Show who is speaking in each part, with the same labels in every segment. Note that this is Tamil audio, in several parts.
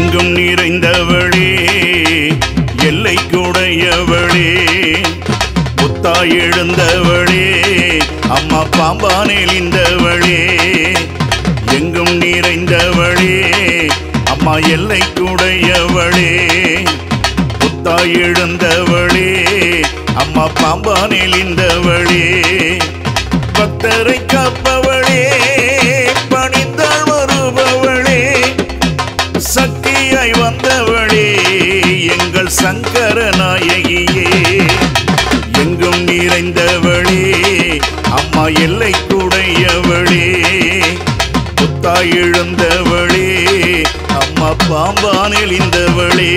Speaker 1: எங்கும் நிறைந்தவளே எல்லைக்குடையவளே முத்தாய் எழுந்தவளே அம்மா பாம்பானில் இந்தவளே எங்கும் நிறைந்தவளே அம்மா எல்லைக்குடையவளே முத்தாய் எழுந்தவளே அம்மா பாம்பானில் இந்தவளே பக்தரை காப்பவளே பணிந்தாள் வருபவளே சக்தியாய் வந்தவளே எங்கள் சங்கர நாயகியே எங்கும் நிறைந்தவளே அம்மா எல்லை கூடையவளே புத்தாய் எழுந்தவளே அம்மா பாம்பானில் இந்தவளே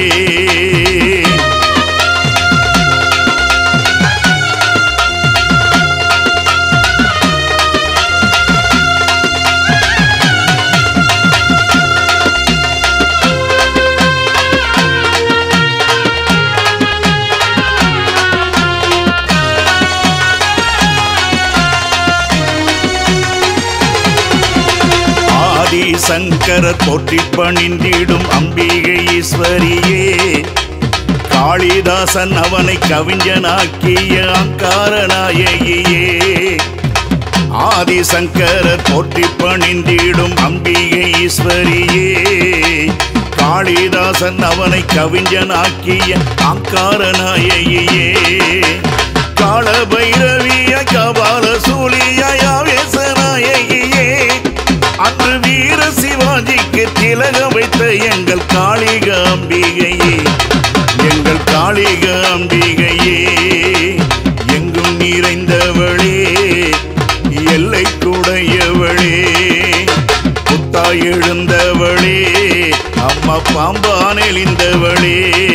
Speaker 1: ஆதி சங்கரர் போற்றி பணிந்திடும் அம்பிகை ஈஸ்வரியே காளிதாசன் அவனை கவிஞனாக்கிய அங்காரநாயகியே ஆதி சங்கரர் போற்றி பணிந்திடும் அம்பிகை ஈஸ்வரியே காளிதாசன் அவனை கவிஞனாக்கிய அங்காரநாயகியே கால பைரவிய கபால சூழியாவேசநாயகியே அன்று வீர சிவாஜிக்கு திலக வைத்த எங்கள் காளிக அம்பிகையே எங்கள் காளிக அம்பிகையே எங்கும் நிறைந்தவளே எல்லை கூடையவளே புத்தாய் எழுந்தவளே அம்மா பாம்பானில் இந்தவளே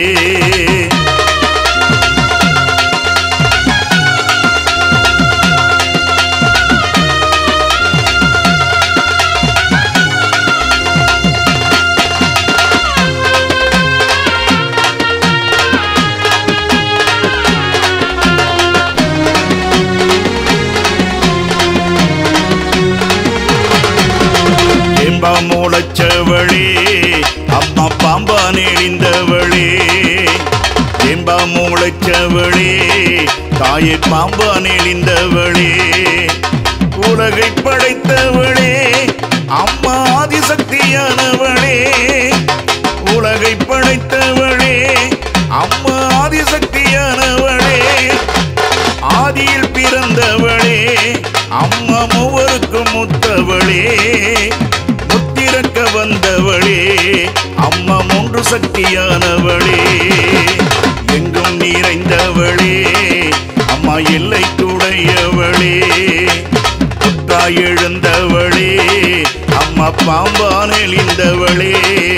Speaker 1: ஏம்பா மூலச்சவளே அம்மா பாம்பா நெளிந்தவளே ஏம்பா மூலச்சவளே தாயை பாம்பா நெளிந்தவளே உலகை படைத்தவளே அம்மா ஆதிசக்தியானவளே உலகை படைத்தவளே அம்மா ஆதிசக்தியானவளே ஆதியில் பிறந்தவளே அம்மா மூவருக்கும் முத்தவளே முத்திறக்க வந்தவளே அம்மா மூன்று சக்தியானவளே எங்கும் நிறைந்தவளே அம்மா எல்லை கூடையவளே புத்தாய் எழுந்தவளே அம்மா பாம்பானில் இந்தவளே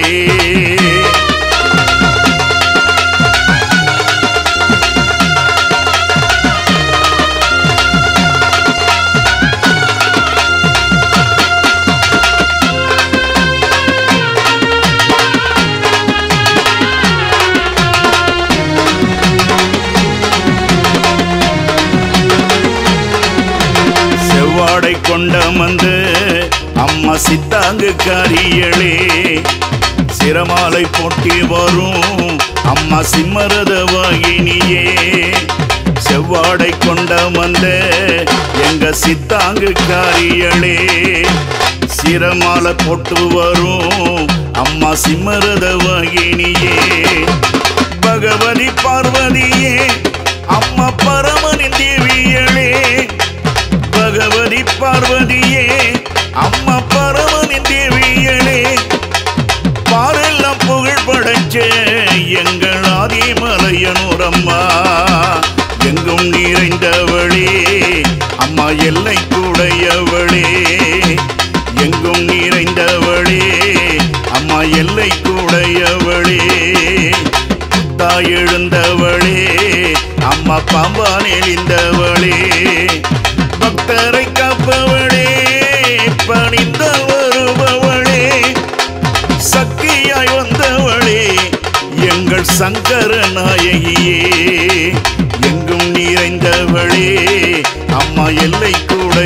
Speaker 1: செவ்வாடை கொண்ட வந்து அம்மா சித்தாங்கு காரியளே சிரமாலை போட்டி வரும் அம்மா சிம்மரத வாகினியே செவ்வாடை கொண்ட வந்த எங்க சித்தாங்கு காரியளே சிரமாலை போட்டு வரும் அம்மா சிம்மரத வாகினியே பகவதி பார்வதியே அம்மா பரமனின் தேவியளே பகவதி பார்வதியே அம்மா பரமனின் தேவியளே பாரெல்லாம் புகழ் படைச்ச எங்கள் ஆதிமலையனூரம்மா எங்கும் நிறைந்தவளே அம்மா எல்லை கூடையவளே எங்கும் நிறைந்தவளே அம்மா எல்லை கூடையவளே தாய் எழுந்தவளே அம்மா பாம்பான் எழுந்தவளே பக்தரை காப்பவளே பணிந்த வருபவளே சக்தியாய் வந்தவளே எங்கள் சங்கர நாயகியே எங்கும் நிறைந்தவளே அம்மா எல்லை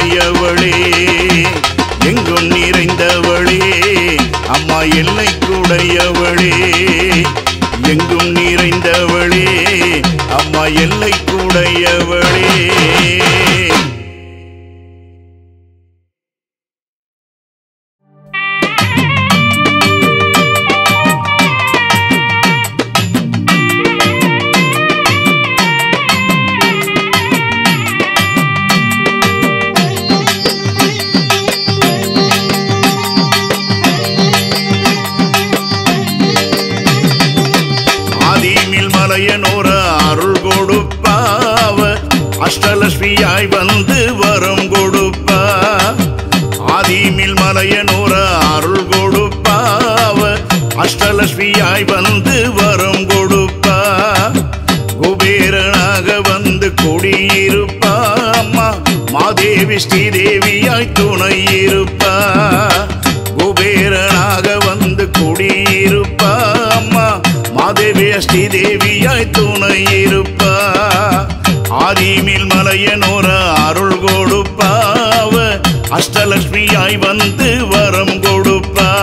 Speaker 1: கூடையவளே எங்கும் நிறைந்தவளே அம்மா எல்லை கூட கூடையவளே எங்கும் நிறைந்தவளே அம்மா எல்லை கூடையவளே ஆதிமில் மலையனோர அருள் கொடுப்பாவ அஷ்டலட்சுமியாய் வந்து வரம் கொடுப்பா ஆதிமில் மலையனோர அருள் கொடுப்பாவ அஷ்டலட்சுமியாய் வந்து வரம் கொடுப்பா குபேரனாக வந்து குடியிருப்பா அம்மா மாதேவி ஸ்ரீதேவியாய் துணை இருப்பா குபேரனாக வந்து குடியிருப்பா அம்மா மாதேவி ஸ்ரீதேவியாய் துணை இருப்பா ஆதிமில் மலையனோர அருள் கொடுப்பாவ அஷ்டலட்சுமியாய் வந்து வரம் கொடுப்பா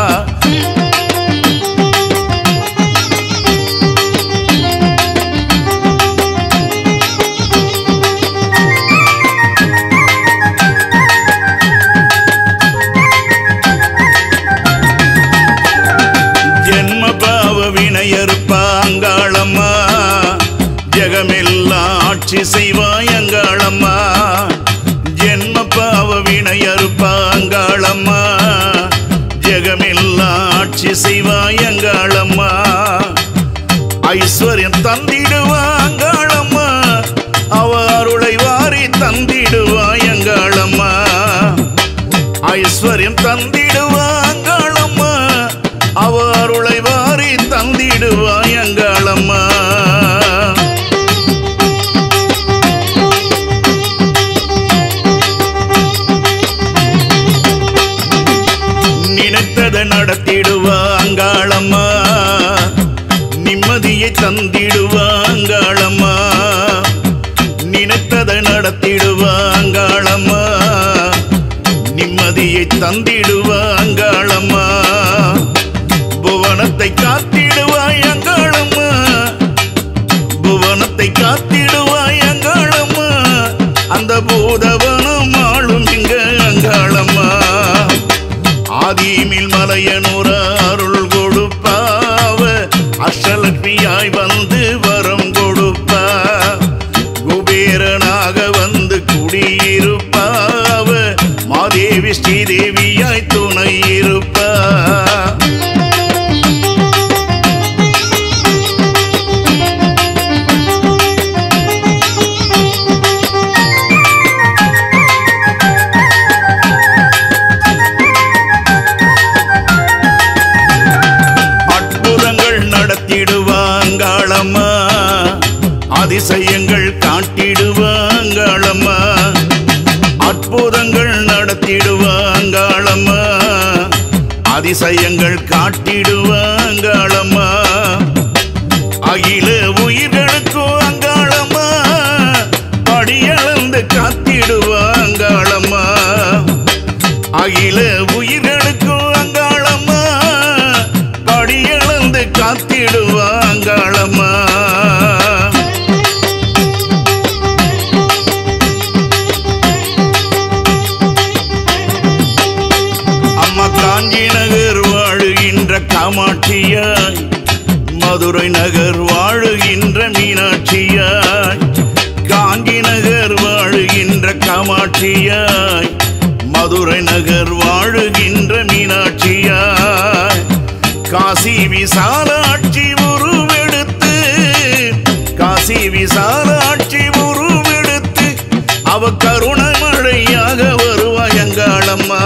Speaker 1: ஜென்ம பாவ வினையறுப்பாங்காளம்மா ஜெகமெல்லாம் ஆட்சி செய்வாயங்காளம்மா ஜென்ம பாவ வினையறுப்பாங்காளம்மா ஜெகமெல்லாம் ஆட்சி செய்வாயங்காளம்மா ஐஸ்வர்யம் தந்திடுவாங்காளம்மா அவ அருளை வாரி தந்திடுவாயங்காளம்மா ஐஸ்வர்யம் தந்திடுவாங்களம்மா அவ அருளை வாரி தந்திடுவாயங்களம்மா நினைத்ததை நடத்திடுவாங்களம்மா நிம்மதியை தந்திடுவாங்களம்மா நினைத்ததை நடத்திடுவாங்களம்மா நிம்மதியை தந்திடுவாங்களம்மா புவனத்தை காத்திடுவாயங்களம்மா புவனத்தை காத்திடுவாயங்களம்மா அந்த பூதவனம் ஆளும் இங்க அங்காளம்மா ஆதிமில் மலையனூர அருள் கொடுப்பாவ அஷ்டலட்சுமியாய் வந்து வரம் கொடுப்பா குபேரனாக வந்து குடியிருப்பாவ மாதேவி ஸ்ரீதேவியாய் துணை இருப்பா அற்புதங்கள் நடத்திடுவாங்களம்மா அதிசயங்கள் காட்டிடுவாங்களம்மா அற்புதங்கள் நடத்திடுவாங்களம்மா அதிசயங்கள் காட்டிடுவாங்களம்மா அகில உயிர்களுக்கும் அங்காளம்மா படியளந்து காத்திடுவாங்களம்மா அகில உயிர்களுக்கும் அங்காளம்மா படியளந்து காத்திடுவாங்களம்மா அம்மா காஞ்சி நகர் வாழுகின்ற காமாட்சியாய் மதுரை நகர் வாழுகின்ற மீனாட்சியாய் காஞ்சி நகர் வாழுகின்ற காமாட்சியாய் மதுரை நகர் வாழுகின்ற மீனாட்சியாய் காசி விசாலாட்சி உருவெடுத்து காசி விசாலாட்சி உருவெடுத்து அவ கருணை மழையாக வருவாயங்காளம்மா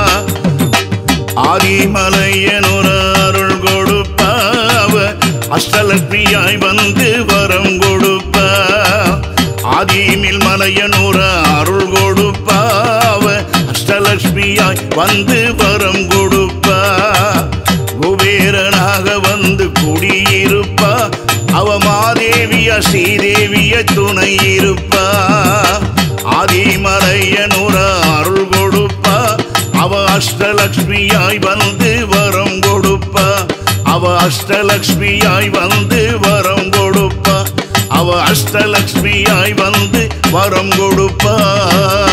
Speaker 1: ஆதிமலையனுர அருள் கொடுப்பாவ அஷ்டலட்சுமியாய் வந்து வரம் கொடுப்பா ஆதிமில் மலையனுர அருள் கொடுப்பாவ அஷ்டலட்சுமியாய் வந்து வரம் கொடுப்பா குபேரனாக வந்து குடியிருப்பா அவ மாதேவிய ஸ்ரீதேவிய துணை இருப்பா ஆதிமலையனுர அருள் கொடுப்பா அவ அஷ்டலட்சுமியாய் வந்து வரம் கொடுப்பா அவ அஷ்டலக்ஷ்மியாய் வந்து வரம் கொடுப்பா அவ அஷ்டலக்ஷ்மியாய் வந்து வரம் கொடுப்பா